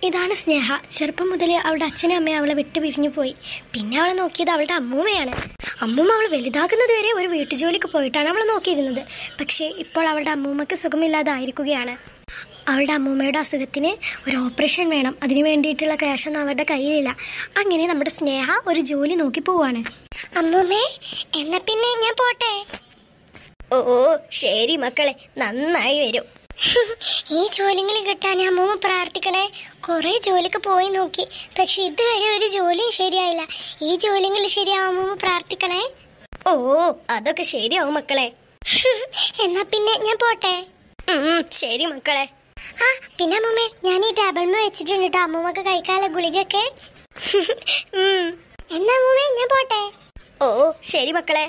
ഇതാണ് സ്നേഹ ചെറുപ്പം മുതലേ അവളുടെ അച്ഛനും അമ്മയും അവളെ വിട്ട് പിരിഞ്ഞു പോയി പിന്നെ അവളെ നോക്കിയത് അവളുടെ അമ്മൂമ്മയാണ് അമ്മൂമ്മ അവൾ വലുതാകുന്നത് വരെ ഒരു വീട്ടുജോലിക്ക് പോയിട്ടാണ് അവൾ നോക്കിയിരുന്നത് പക്ഷേ ഇപ്പോൾ അവളുടെ അമ്മൂമ്മക്ക് സുഖമില്ലാതായിരിക്കുകയാണ് അവളുടെ അമ്മൂമ്മയുടെ അസുഖത്തിന് ഒരു ഓപ്പറേഷൻ വേണം അതിന് വേണ്ടിയിട്ടുള്ള ക്യാഷൊന്നും അവരുടെ കയ്യിലില്ല അങ്ങനെ നമ്മുടെ സ്നേഹ ഒരു ജോലി നോക്കി പോവാണ് അമ്മൂമ്മേ എന്നാ പിന്നെ ഞാൻ പോട്ടെ ഓ ശരി മക്കളെ നന്നായി വരും ഈ ജോലികൾ കിട്ടാൻ അമ്മൂമ്മ പ്രാർത്ഥിക്കണേ കുറെ ജോലിക്ക് പോയി നോക്കി പക്ഷെ ഇതുവരെ ഒരു ജോലിയും ശരിയായില്ല ഈ ജോലികൾ ശരിയാവുമ്പോ പ്രാർത്ഥിക്കണേ ഓ അതൊക്കെ ശരിയാവും മക്കളെ എന്നാ പിന്നെ ഞാൻ പോട്ടെ ഉം, ശരി മക്കളെ ആ പിന്നെ അമ്മൂമ്മേ ഞാൻ ഈ ടേബിളിൽ വെച്ചിട്ടുണ്ട് കേട്ടോ അമ്മൂമ്മക്ക് കഴിക്കാനുള്ള ഗുളികയൊക്കെ ഉം. എന്നാ അമ്മൂമ്മേ ഞാൻ പോട്ടെ ഓ ശരി മക്കളെ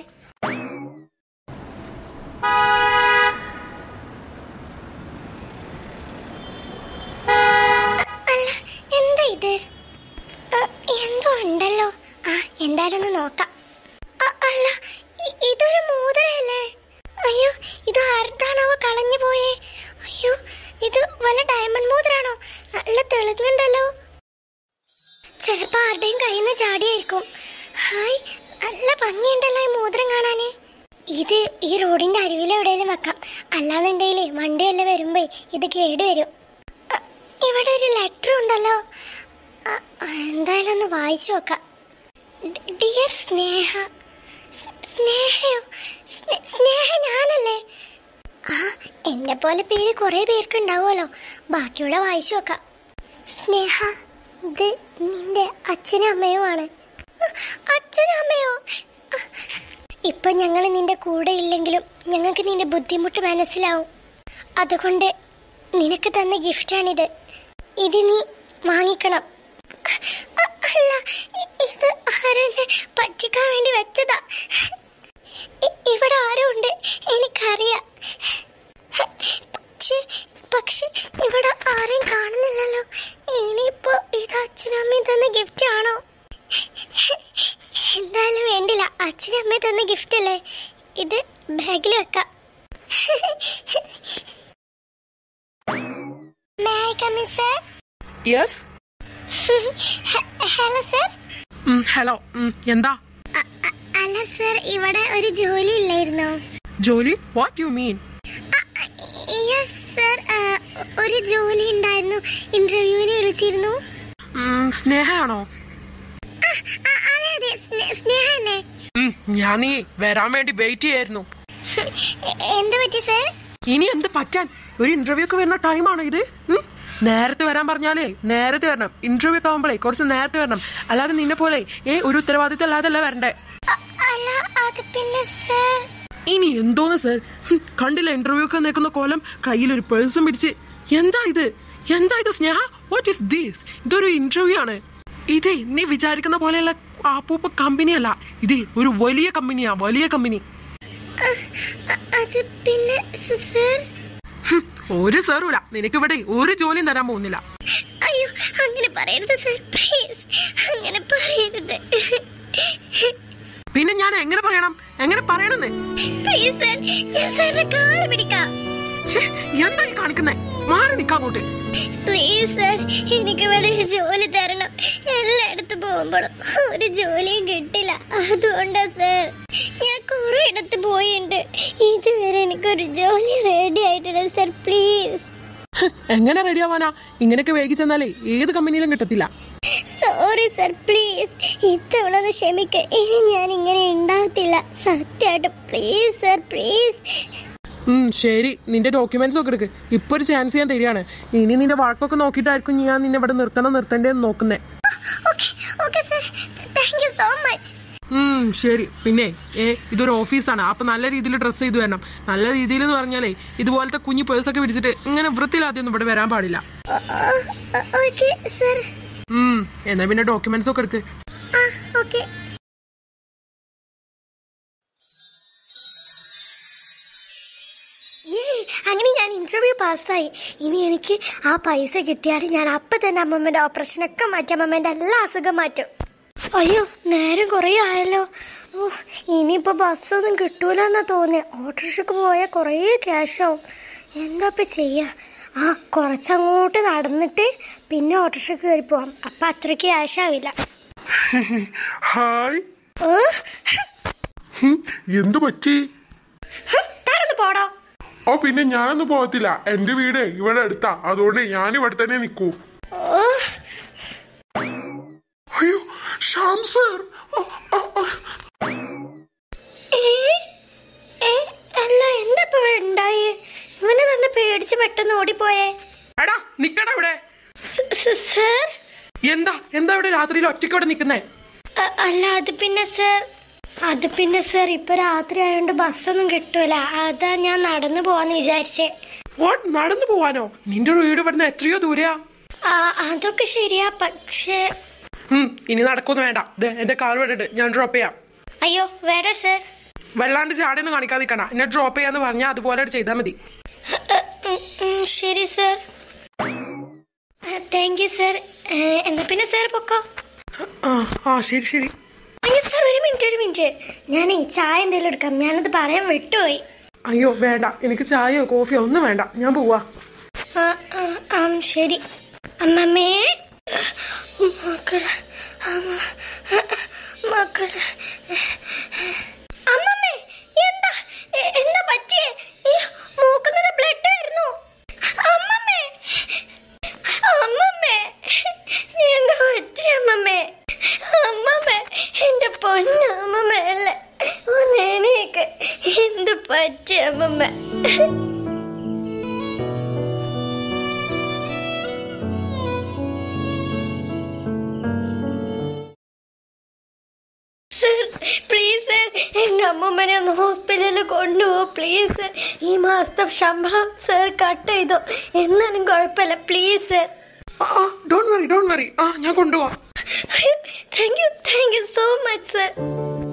അല്ല എന്താ ഇത് അ, എന്തോ ഉണ്ടല്ലോ ആ എന്തായാലും ഒന്ന് നോക്കാം അ, അല്ല ഇ- ഇതൊരു മോതിരല്ലേ അയ്യോ ഇത് ആർത്താണാവോ കളഞ്ഞു പോയേ അയ്യോ ഇത് വല്ല ഡയമണ്ട് മോതിരാണോ നല്ല തെളിഞ്ഞുണ്ടല്ലോ ചിലപ്പോ ആരുടെയും കയ്യിൽ നിന്ന് ചാടിയായിരിക്കും ഹായ് നല്ല ഭംഗിയുണ്ടല്ലോ ഈ മോതിരം കാണാന് ഇത് ഈ റോഡിന്റെ അരുവിൽ എവിടെയെങ്കിലും വെക്കാം അല്ലാന്നുണ്ടെങ്കിലേ വണ്ടി വല്ല വരുമ്പോ ഇത് കേടുവരും അ, ഇവിടെ ഒരു ലെറ്റർ ഉണ്ടല്ലോ അ, എന്തായാലും ഒന്ന് വായിച്ചു നോക്കാം ഡിയർ സ്നേഹ സ്- സ്നേഹയോ സ്നേ- സ്നേഹ ഞാനല്ലേ ആ എന്നെ പോലെ പേര് കുറെ പേർക്ക് ഉണ്ടാവുമല്ലോ ബാക്കിയൂടെ വായിച്ചു നോക്കാം സ്നേഹ ഇത് നിന്റെ അച്ഛനും അമ്മയുമാണ് അ, അച്ഛനും അമ്മയോ അ, ഇപ്പൊ ഞങ്ങൾ നിന്റെ കൂടെ ഇല്ലെങ്കിലും ഞങ്ങൾക്ക് നിന്റെ ബുദ്ധിമുട്ട് മനസ്സിലാവും അതുകൊണ്ട് നിനക്ക് തന്ന ഗിഫ്റ്റാണിത് ഇത് നീ വാങ്ങിക്കണം അ- അല്ല ഇ- ഇത് ആരെന്നെ പറ്റിക്കാൻ വേണ്ടി വെച്ചതാ ഇ- ഇവിടെ ആരും ഉണ്ട് എനിക്കറിയാം പക്ഷെ പക്ഷെ ഇവിടെ ആരെയും കാണുന്നില്ലല്ലോ ഇനിയിപ്പോ ഇത് അച്ഛനമ്മയും തന്ന ഗിഫ്റ്റ് ആണോ എന്തായാലും വേണ്ടില്ല അച്ഛനമ്മയും തന്ന ഗിഫ്റ്റ് അല്ലേ ഇത് ബാഗിൽ വെക്കാം may I come in sir yes hello sir hello എന്താ അല്ല സർ ഇവിടെ ഒരു ജോലി ഇല്ലായിരുന്നോ ജോലി what you mean yes sir ഒരു ജോലി ഉണ്ടായിരുന്നു ഇന്റർവ്യൂവിന് വിളിച്ചിരുന്നു സ്നേഹയാണോ ആ, അതെ അതെ സ്നേ- സ്നേഹ തന്നെ ഉം, ഞാൻ നീ വരാൻ വേണ്ടി വെയിറ്റ് ചെയ്യായിരുന്നു എന്ത് പറ്റി സർ ഇനി എന്ത് പറ്റാൻ ഒരു ഇന്റർവ്യൂ ഒക്കെ വരുന്ന ടൈമാണോ ഇത് ഉം? നേരത്തെ വരാൻ പറഞ്ഞാലേ നേരത്തെ വരണം ഇന്റർവ്യൂ ഒക്കെ ആകുമ്പോഴേ കുറച്ച് നേരത്തെ വരണം അല്ലാതെ നിന്നെ പോലെ ഏ ഒരു ഉത്തരവാദിത്തം അല്ലാതല്ല വരണ്ടേ അ- അല്ല അത് പിന്നെ സർ ഇനി എന്തോന്ന് സർ ഹും, കണ്ടില്ല ഇന്റർവ്യൂ ഒക്കെ നിൽക്കുന്ന കോലം കയ്യിൽ ഒരു പേഴ്സും പിടിച്ച് എന്താ ഇത് എന്താ ഇത് സ്നേഹ വാട്ട് ഈസ് ദീസ് ഇതൊരു ഇന്റർവ്യൂ ആണ് ഇതേ നീ വിചാരിക്കുന്ന പോലെയുള്ള ആപ്പൂപ്പ കമ്പനിയല്ല ഇതേ ഒരു വലിയ കമ്പനിയാ വലിയ കമ്പനി അ- അത് പിന്നെ സ- സർ ഹും, ഒരു സാറുമില്ല നിനക്ക് ഇവിടെ ഒരു ജോലിയും തരാൻ പോകുന്നില്ല അയ്യോ അങ്ങനെ പറയരുത് സർ പ്ലീസ് അങ്ങനെ പറയരുത് പിന്നെ ഞാൻ എങ്ങനെ പറയണം എങ്ങനെ പറയണമെന്ന് പ്ലീസ് സർ ഞാൻ സാറിന്റെ കാല് പിടിക്കാം ഛേ, എന്താ ഈ കാണിക്കുന്നേ മാറി നിക്കാങ്ങോട്ട് പ്ലീസ് സർ എനിക്ക് ഇവിടെ ഒരു ജോലി തരണം എല്ലായിടത്തും പോകുമ്പോഴും ഒരു ജോലിയും കിട്ടില്ല അതുകൊണ്ടാ സർ ഞാൻ കുറെ ഇടത്ത് പോയിട്ടുണ്ട് ഇതുവരെ എനിക്കൊരു ജോലി റെഡി ആയിട്ടില്ല സർ പ്ലീസ് ഹ്, എങ്ങനെ റെഡിയാവാനാ ഇങ്ങനെയൊക്കെ വൈകി ചെന്നാലേ ഏത് കമ്പനിയിലും കിട്ടത്തില്ല സോറി സർ പ്ലീസ് ഇത്തവണ ഒന്ന് ക്ഷമിക്ക ഇനി ഞാൻ ഇങ്ങനെ ഉണ്ടാകത്തില്ല സത്യമായിട്ട് പ്ലീസ് സർ പ്ലീസ് ഉം ശരി നിന്റെ ഡോക്യുമെന്റ്സ് ഒക്കെ എടുക്ക് ഇപ്പൊ ഒരു ചാൻസ് ഞാൻ തരികയാണ് ഇനി നിന്റെ വർക്കൊക്കെ നോക്കിയിട്ടായിരിക്കും ഞാൻ നിന്നെ ഇവിടെ നിർത്തണം നിർത്തണ്ടേന്ന് നോക്കുന്നേ okay okay sir thank you so much ഉം ശരി പിന്നെ ഏ ഇതൊരു ഓഫീസാണ് അപ്പൊ നല്ല രീതിയിൽ ഡ്രസ്സ് ചെയ്ത് വരണം നല്ല രീതിയിൽ എന്ന് പറഞ്ഞാലേ ഇതുപോലത്തെ കുഞ്ഞു പേഴ്സൊക്കെ പിടിച്ചിട്ട് ഇങ്ങനെ വൃത്തിയിലാദ്യമൊന്നും ഇവിടെ വരാൻ പാടില്ല ഓക്കെ സർ ഉം എന്നാ പിന്നെ ഡോക്യുമെന്റ്സ് ഒക്കെ എടുക്ക് ആ ഓക്കെ അങ്ങനെ ഞാൻ ഇന്റർവ്യൂ പാസ്സായി ഇനി എനിക്ക് ആ പൈസ കിട്ടിയാൽ ഞാൻ അപ്പൊ തന്നെ അമ്മമ്മന്റെ ഓപ്പറേഷനൊക്കെ മാറ്റി അമ്മമ്മന്റെ എല്ലാ അസുഖം മാറ്റും അയ്യോ നേരം കുറേ ആയല്ലോ ഓ ഇനിയിപ്പോ ബസ്സൊന്നും കിട്ടൂലെന്നാ തോന്നിയ ഓട്ടോറിക്ഷക്ക് പോയാൽ കുറേ ക്യാഷ് ആവും എന്താ ഇപ്പൊ ചെയ്യാ ആ കുറച്ചങ്ങോട്ട് നടന്നിട്ട് പിന്നെ ഓട്ടോറിക്ഷ കയറി പോവാം അപ്പൊ അത്രയ്ക്ക് ആശാവില്ല ഹായ് ഹും, എന്തു പറ്റി താനൊന്ന് പോടോ ഓ പിന്നെ ഞാനൊന്നും പോകത്തില്ല എന്റെ വീട് ഇവിടെ അടുത്താ അതുകൊണ്ട് ഞാൻ ഇവിടെ തന്നെ നിൽക്കൂ ഓ അയ്യോ ശ്യാം സർ ഏ? ഏ? അല്ല എന്താ ഇപ്പൊ ഇവിടെ ഉണ്ടായി ഇവനെ തന്നെ പേടിച്ച് പെട്ടെന്ന് ഓടിപ്പോയേ എടാ നിക്കടാ ഇവിടെ സ- സ- സർ എന്താ എന്താ ഇവിടെ രാത്രിയിൽ ഒറ്റയ്ക്ക് ഇവിടെ നിൽക്കുന്നേ അ- അല്ല അത് പിന്നെ സർ അത് പിന്നെ സർ ഇപ്പൊ രാത്രി ആയതുകൊണ്ട് ബസ്സൊന്നും കിട്ടൂല അതാ ഞാൻ നടന്നു പോവാന്ന് വിചാരിച്ചേ വാട്ട് നടന്നു പോവാനോ നിന്റെ വീട് ഇവിടുന്ന് എത്രയോ ദൂരെയാ ആ, അതൊക്കെ ശരിയാ പക്ഷേ ഉം, ഇനി നടക്കൊന്നും വേണ്ട ദേ, എന്റെ കാർ വിട്ടിട്ട് ഞാൻ ഡ്രോപ്പ് ചെയ്യാം അയ്യോ വേറെ സർ വല്ലാണ്ട് ചാടിയൊന്നും കാണിക്കാതെ നിൽക്കണ എന്നെ ഡ്രോപ്പ് ചെയ്യാന്ന് പറഞ്ഞാൽ അതുപോലെ ചെയ്താൽ മതി ഉം, ഉം, ശരി സർ താങ്ക് യു സർ എന്നാ പിന്നെ സർ പൊക്കോ ആ ആ ശരി ശരി അയ്യോ സർ ഒരു മിനിറ്റ് ഒരു മിനിറ്റ് ഞാൻ ഈ ചായ എന്തെങ്കിലും എടുക്കാം ഞാനത് പറയാൻ വിട്ടുപോയി അയ്യോ വേണ്ട എനിക്ക് ചായയോ കോഫിയോ ഒന്നും വേണ്ട ഞാൻ പോവാ ആ, ആ, ആ, ശരി അമ്മമ്മേ മക്കളെ അമ്മ മക്കളെ അമ്മമ്മേ എന്താ എ- എന്താ പറ്റിയേ ഈ മൂക്കുന്നത് ബ്ലഡ് വരുന്നു അമ്മമ്മേ അമ്മമ്മേ എന്താ പറ്റി അമ്മമ്മേ അമ്മമ്മേ എന്റെ പൊന്നു അമ്മമ്മേ അല്ലേ ഒന്ന് എണീക്ക് എന്ത് പറ്റി അമ്മമ്മ സർ പ്ലീസ് സർ എൻ്റെ അമ്മമ്മനെ ഒന്ന് ഹോസ്പിറ്റലിൽ കൊണ്ടുപോകും പ്ലീസ് സർ ഈ മാസത്തെ ശമ്പളം സർ കട്ട് ചെയ്തു എന്നാലും കുഴപ്പമില്ല പ്ലീസ് സർ ആ ഡോണ്ട് വറി ഡോണ്ട് വറി ആ ഞാൻ കൊണ്ടുപോവാ thank you thank you so much sir